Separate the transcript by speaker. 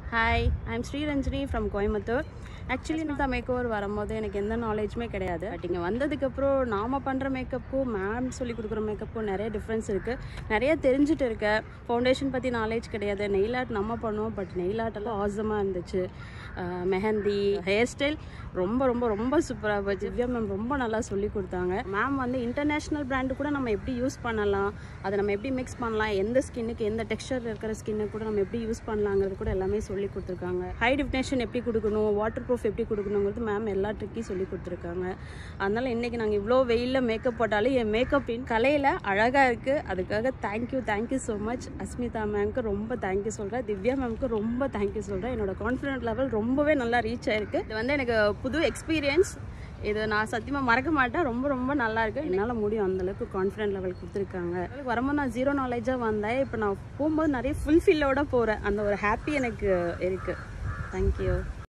Speaker 1: hi I'm Sriranjani from Coimbatore actually இந்த makeover வரும்போது எனக்கு எந்த நாலேஜுமே கிடையாது பட் இங்கே வந்ததுக்கப்புறம் நாம் பண்ணுற மேக்கப்புக்கும் மேம் சொல்லி கொடுக்குற மேக்கப்புக்கும் நிறைய டிஃப்ரென்ஸ் இருக்குது நிறைய தெரிஞ்சுட்டு இருக்கேன் ஃபவுண்டேஷன் பற்றி நாலேஜ் கிடையாது நெயில் ஆர்ட் நம்ம பண்ணுவோம் பட் நெயில் ஆர்ட் எல்லாம் ஆசமாக இருந்துச்சு அஹ் மெஹந்தி ஹேர் ஸ்டைல் ரொம்ப ரொம்ப ரொம்ப சூப்பராக போச்சு திவ்யா மேம் ரொம்ப நல்லா சொல்லி கொடுத்தாங்க மேம் வந்து இன்டர்நேஷ்னல் பிராண்டு கூட நம்ம எப்படி யூஸ் பண்ணலாம் அதை நம்ம எப்படி மிக்ஸ் பண்ணலாம் எந்த ஸ்கின்னுக்கு எந்த டெக்ஸ்டர் இருக்கிற ஸ்கின்னுக்கு கூட நம்ம எப்படி யூஸ் பண்ணலாங்கிறது கூட எல்லாமே சொல்லி கொடுத்துருக்காங்க ஹை டிஃபினேஷன் எப்படி கொடுக்கணும் வாட்டர் ப்ரூஃப் எப்படி கொடுக்கணுங்கிறது மேம் எல்லா ட்ரிக்கையும் சொல்லி கொடுத்துருக்காங்க அதனால இன்னைக்கு நாங்கள் இவ்வளோ வெயிலில் மேக்கப் போட்டாலும் என் மேக்கப்பின் கலையில் அழகாக இருக்குது அதுக்காக thank you thank you so much Asmitha மேம்க்கு ரொம்ப தேங்க்யூ சொல்கிறேன் திவ்யா மேம்க்கு ரொம்ப தேங்க்யூ சொல்கிறேன் என்னோட கான்ஃபிடென்ட் லெவல் ரொம்பவே நல்லா ரீச் ஆயிருக்கு இது வந்து எனக்கு புது எக்ஸ்பீரியன்ஸ் இது நான் சத்தியமாக மறக்க மாட்டேன் ரொம்ப ரொம்ப நல்லா இருக்கு என்னால் முடியும் அந்தளவுக்கு கான்ஃபிடென்ட் லெவல் கொடுத்துருக்காங்க வரும்போது நான் ஜீரோ நாலேஜாக வந்தேன் இப்போ நான் போகும்போது நிறைய ஃபுல்ஃபில்லோட போகிறேன் அந்த ஒரு ஹாப்பி எனக்கு இருக்குது தேங்க்யூ